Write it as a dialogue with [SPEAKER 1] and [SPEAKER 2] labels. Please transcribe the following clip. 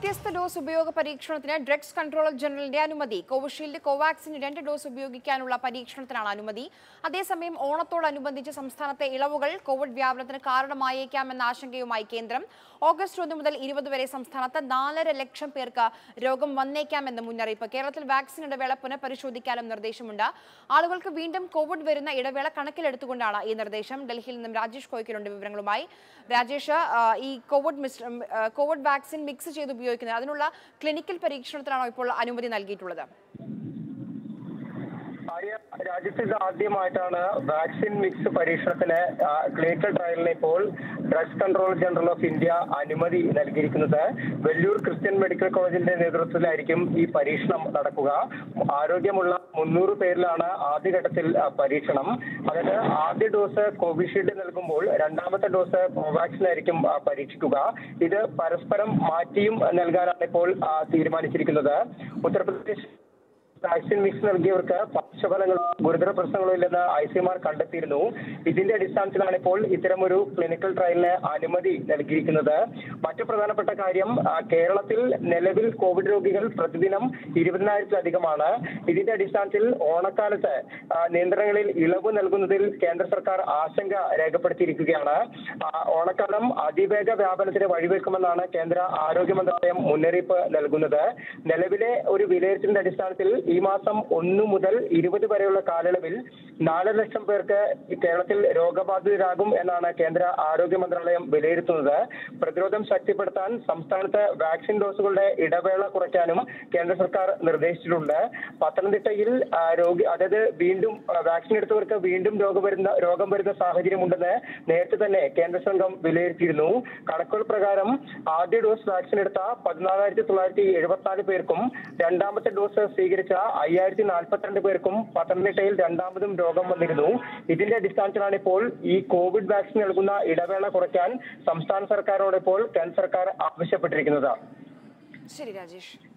[SPEAKER 1] വ്യത്യസ്ത ഡോസ് ഉപയോഗ പരീക്ഷണത്തിന് ഡ്രഗ്സ് കൺട്രോളർ ജനറലിന്റെ അനുമതി കോവിഷീൽഡ് കോവാക്സിൻ രണ്ട് ഡോസ് ഉപയോഗിക്കാനുള്ള പരീക്ഷണത്തിനാണ് അനുമതി അതേസമയം ഓണത്തോടനുബന്ധിച്ച് സംസ്ഥാനത്തെ ഇളവുകൾ കോവിഡ് വ്യാപനത്തിന് കാരണമായേക്കാമെന്ന ആശങ്കയുമായി കേന്ദ്രം ഓഗസ്റ്റ് ഒന്ന് മുതൽ ഇരുപത് വരെ സംസ്ഥാനത്ത് നാലര ലക്ഷം പേർക്ക് രോഗം വന്നേക്കാമെന്ന് മുന്നറിയിപ്പ് കേരളത്തിൽ വാക്സിൻ ഇടവേള പുനഃപരിശോധിക്കാനും നിർദ്ദേശമുണ്ട് ആളുകൾക്ക് വീണ്ടും കോവിഡ് വരുന്ന ഇടവേള കണക്കിലെടുത്തുകൊണ്ടാണ് ഈ നിർദ്ദേശം ഡൽഹിയിൽ നിന്നും രാജേഷ് കോയ്ക്കലുണ്ട് വിവരങ്ങളുമായി രാജേഷ് ആ, ഈ കോവിഡ് മിസ് ആ, കോവിഡ് വാക്സിൻ മിക്സ് ചെയ്ത് ഉപയോഗിക്കുന്നത് അതിനുള്ള ക്ലിനിക്കൽ പരീക്ഷണത്തിനാണോ ഇപ്പോൾ അനുമതി നൽകിയിട്ടുള്ളത്
[SPEAKER 2] ആര്യ രാജ്യത്ത് ഇത് ആദ്യമായിട്ടാണ് വാക്സിൻ മിക്സ് പരീക്ഷണത്തിന് ആ, ക്ലിനിക്കൽ ട്രയലിന് ഇപ്പോൾ drugs control general of India അനുമതി നൽകിയിരിക്കുന്നത് വെല്ലൂർ ക്രിസ്ത്യൻ മെഡിക്കൽ കോളേജിന്റെ നേതൃത്വത്തിലായിരിക്കും ഈ പരീക്ഷണം നടക്കുക ആരോഗ്യമുള്ള മുന്നൂറ് പേരിലാണ് ആദ്യഘട്ടത്തിൽ ആ, പരീക്ഷണം അതായത് ആദ്യ ഡോസ് കോവിഷീൽഡ് നൽകുമ്പോൾ രണ്ടാമത്തെ ഡോസ് കോവാക്സിൻ ആയിരിക്കും ആ, പരീക്ഷിക്കുക ഇത് പരസ്പരം മാറ്റിയും നൽകാനാണ് ഇപ്പോൾ ആ, തീരുമാനിച്ചിരിക്കുന്നത് ഉത്തർപ്രദേശ് വാക്സിൻ മിക്സ് നൽകിയവർക്ക് പാർശ്വഫലങ്ങളോ ഗുരുതര പ്രശ്നങ്ങളോ ഇല്ലെന്ന് ഐ സിമാർ കണ്ടെത്തിയിരുന്നു ഇതിന്റെ അടിസ്ഥാനത്തിലാണ് ഇപ്പോൾ ഇത്തരമൊരു ക്ലിനിക്കൽ ട്രയലിന് അനുമതി നൽകിയിരിക്കുന്നത് മറ്റു പ്രധാനപ്പെട്ട കാര്യം ആ, കേരളത്തിൽ നിലവിൽ കോവിഡ് രോഗികൾ പ്രതിദിനം ഇരുപതിനായിരത്തിലധികമാണ് ഇതിന്റെ അടിസ്ഥാനത്തിൽ ഓണക്കാലത്ത് ആ, നിയന്ത്രണങ്ങളിൽ ഇളവ് നൽകുന്നതിൽ കേന്ദ്ര സർക്കാർ ആശങ്ക രേഖപ്പെടുത്തിയിരിക്കുകയാണ് ആ, ഓണക്കാലം അതിവേഗ വ്യാപനത്തിന് വഴിവെക്കുമെന്നാണ് കേന്ദ്ര ആരോഗ്യ മന്ത്രാലയം മുന്നറിയിപ്പ് നൽകുന്നത് നിലവിലെ ഒരു വിലയിരുത്തലിന്റെ അടിസ്ഥാനത്തിൽ ഈ മാസം ഒന്ന് മുതൽ ഇരുപത് വരെയുള്ള കാലയളവിൽ നാല് ലക്ഷം പേർക്ക് ഈ കേരളത്തിൽ രോഗബാധിതരാകും എന്നാണ് കേന്ദ്ര ആരോഗ്യ മന്ത്രാലയം വിലയിരുത്തുന്നത് പ്രതിരോധം ശക്തിപ്പെടുത്താൻ സംസ്ഥാനത്ത് വാക്സിൻ ഡോസുകളുടെ ഇടവേള കുറയ്ക്കാനും കേന്ദ്ര സർക്കാർ നിർദ്ദേശിച്ചിട്ടുണ്ട് പത്തനംതിട്ടയിൽ ആ, രോഗി അതായത് വീണ്ടും ആ, വാക്സിൻ എടുത്തവർക്ക് വീണ്ടും രോഗം വരുന്ന രോഗം വരുന്ന സാഹചര്യമുണ്ടെന്ന് നേരത്തെ തന്നെ കേന്ദ്ര സംഘം വിലയിരുത്തിയിരുന്നു കണക്കുകൾ പ്രകാരം ആദ്യ ഡോസ് വാക്സിൻ എടുത്ത പതിനാലായിരത്തി തൊള്ളായിരത്തി എഴുപത്തിനാല് പേർക്കും രണ്ടാമത്തെ ഡോസ് സ്വീകരിച്ച അയ്യായിരത്തി നാൽപ്പത്തിരണ്ട് പേർക്കും പത്തനംതിട്ടയിൽ രണ്ടാമതും രോഗം വന്നിരുന്നു ഇതിന്റെ അടിസ്ഥാനത്തിലാണ് ഇപ്പോൾ ഈ കോവിഡ് വാക്സിൻ നൽകുന്ന ഇടവേള കുറയ്ക്കാൻ സംസ്ഥാന സർക്കാരോട് ഇപ്പോൾ കേന്ദ്ര സർക്കാർ ആവശ്യപ്പെട്ടിരിക്കുന്നത്
[SPEAKER 1] ശരി രാജേഷ്